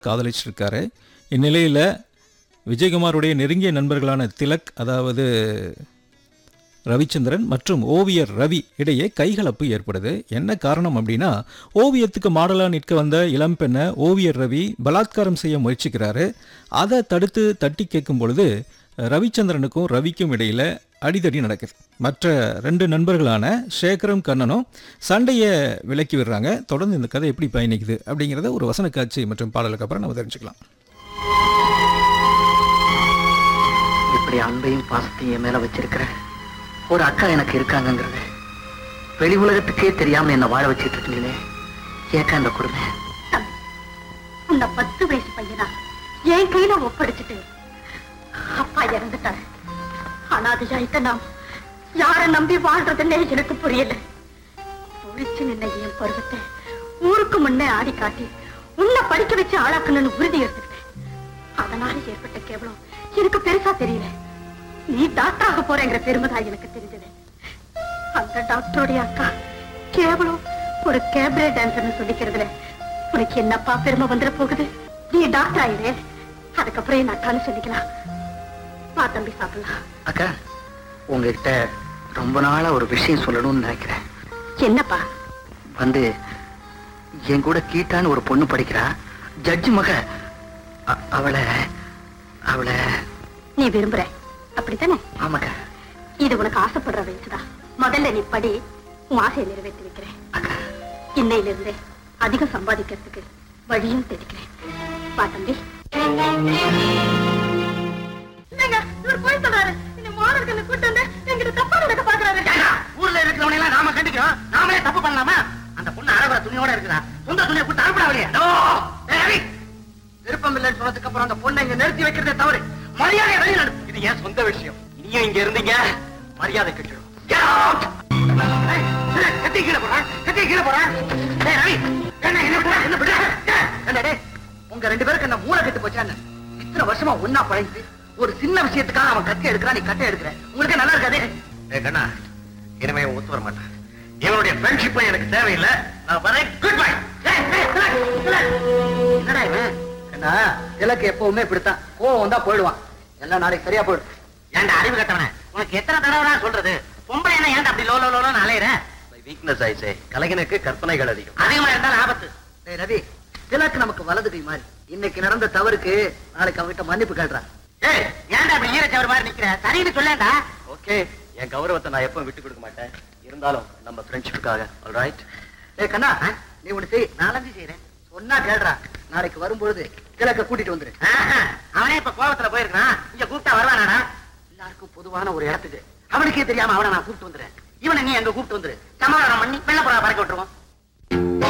காதலிச்சிருக்காரு இந்நிலையில் விஜயகுமாருடைய நெருங்கிய நண்பர்களான திலக் அதாவது ரவிச்சந்திரன் மற்றும் ஓவியர் ரவி இடையே கைகலப்பு ஏற்படுது என்ன காரணம் அப்படின்னா ஓவியத்துக்கு மாடலாக நிற்க வந்த இளம் பெண்ணை ஓவியர் ரவி பலாத்காரம் செய்ய முயற்சிக்கிறாரு அதை தடுத்து தட்டி கேட்கும் பொழுது ரவிச்சந்திரனுக்கும் ரவிக்கும் இடையில அடிதடி நடக்குது மற்ற ரெண்டு நண்பர்களான சேகரும் கண்ணனும் சண்டையை விலக்கி விடுறாங்க தொடர்ந்து இந்த கதை எப்படி பயணிக்குது அப்படிங்கிறத ஒரு வசன காட்சி மற்றும் பாடலுக்கு அப்புறம் நம்ம தெரிஞ்சுக்கலாம் இப்படி அன்பையும் பாசத்தையும் என் மேல வச்சிருக்கிற ஒரு அக்கா எனக்கு இருக்காங்கங்கிறது வெளி உலகத்துக்கே தெரியாம என்ன வாழ வச்சிட்டு இருக்கீங்களே ஏக்கா அந்த கொடுமை தம்பி, உன்னை பத்து வயசு பையனா என் கையில ஒப்படைச்சிட்டு அப்பா இறந்துட்டாரு அனாதையாயிட்ட நாம் யார நம்பி வாழ்றதுன்னே எனக்கு புரியல ஒழிச்சு நின்ன என் பருவத்தை ஊருக்கு முன்னே ஆடி காட்டி உன்னை படிக்க வச்சு ஆளாக்கணும்னு உறுதி எடுத்துக்கிட்டேன் அதனால ஏற்பட்ட கேவலம் எனக்கு பெருசா தெரியல நீ டாக்டர் ஆக போறேங்கிற பெருமை தான் எனக்கு தெரிஞ்சது அந்த டாக்டருடைய அக்கா கேவலம் ஒரு கேபரே டான்சர்னு சொல்லிக்கிறதுல உனக்கு என்னப்பா பெருமை வந்துட போகுது நீ டாக்டர் ஆயிடு அதுக்கப்புறம் என் அக்கான்னு சொல்லிக்கலாம் வா தம்பி சாப்பிடலாம் அக்கா உங்ககிட்ட ரொம்ப நாளா ஒரு விஷயம் சொல்லணும்னு நினைக்கிறேன் என்னப்பா வந்து என் கூட கீட்டான்னு ஒரு பொண்ணு படிக்கிறா ஜட்ஜி மக அ- அவளை அவளை நீ விரும்புற அப்படித்தானே ஆமாக்கா இது உனக்கு ஆசைப்படுற வயசுதான் முதல்ல நீ படி உன் ஆசையை நிறைவேற்றி வைக்கிறேன் அக்கா இன்னையில இருந்து அதிகம் சம்பாதிக்கிறதுக்கு வழியும் தெரிக்கிறேன் வா தம்பி ஊர்ல இருக்கிறவனை எல்லாம் நாம கண்டிக்கிறோம் நாமளே தப்பு பண்ணலாமா அந்த பொண்ணு அழகா துணியோட இருக்குதா சொந்த துணியை கூட்டு அனுப்பிடாவலையே விருப்பம் இல்லைன்னு சொன்னதுக்கு அப்புறம் அந்த பொண்ணை இங்க நிறுத்தி வைக்கிறதே தவறு மரியாதை வெளியில அனுப்பு. இது ஏன் சொந்த விஷயம் இனியும் இங்க இருந்தீங்க மரியாதை கட்டிடும் Get out! ஏய், ஏய், கத்தி கீழே போறான் கத்தி கீழே போறான் ஏய், ரவி என்ன என்ன போறா என்ன விடு ஏய், என்ன டேய், உங்க ரெண்டு பேருக்கு என்ன மூளை கெட்டு போச்சா என்ன? இத்தனை வருஷமா ஒன்னா பழகிட்டு ஒரு சின்ன விஷயத்துக்காக அவன் கத்தி எடுக்கிறான் நீ கட்டை எடுக்கிற உங்களுக்கு நல்லா இருக்காதே ஏய் கண்ணா இனிமே இவன் ஒத்து வர மாட்டான் இவனுடைய ஃப்ரெண்ட்ஷிப் எனக்கு தேவையில்லை நான் வரேன் குட் பை ஏய், ஏய், திலக், திலக். என்னடா இவன் என்ன திலக்கு எப்பவுமே இப்படித்தான் கோவம் வந்தா போயிடுவான் எல்லாம் நாளைக்கு சரியா போயிடும் ஏன்டா அறிவு கட்டவனே உனக்கு எத்தனை தடவை தான் சொல்றது பொம்பளை என்ன ஏன்டா அப்படி லோ லோ லோன்னு அலையிற வீக்னஸ் ஆயிடுச்சே கலைஞனுக்கு கற்பனைகள் அதிகம் அதிகமா இருந்தாலும் ஆபத்து டேய் ரவி திலக்கு நமக்கு வலது கை மாதிரி இன்னைக்கு நடந்த தவறுக்கு நாளைக்கு அவகிட்ட மன்னிப்பு கேட்றான் ஏய் ஏன்டா அப்படி ஈரச்சவர் மாதிரி நிக்கிற சரின்னு சொல்லேன்டா ஓகே என் கௌரவத்தை நான் எப்பவும் விட்டு கொடுக்க மாட்டேன் இருந்தாலும் நம்ம ஃப்ரெண்ட்ஷிப்புக்காக ஆல்ரைட் ஏய் கண்ணா நீ ஒண்ணு செய் நாலஞ்சு செய்யறேன் சொன்னா கேடுறா நாளைக்கு வரும்பொழுது திலக்க கூட்டிட்டு வந்துரு அவனே இப்ப கோவத்துல போயிருக்கான் இங்க கூப்பிட்டா வருவானாடா எல்லாருக்கும் பொதுவான ஒரு இடத்துக்கு அவனுக்கே தெரியாம அவனை நான் கூப்பிட்டு வந்துறேன் இவனை நீ அங்க கூப்பிட்டு வந்துரு சமாதானம் பண்ணி வெள்ளப்புறா பறக்க விட்டுருவோம்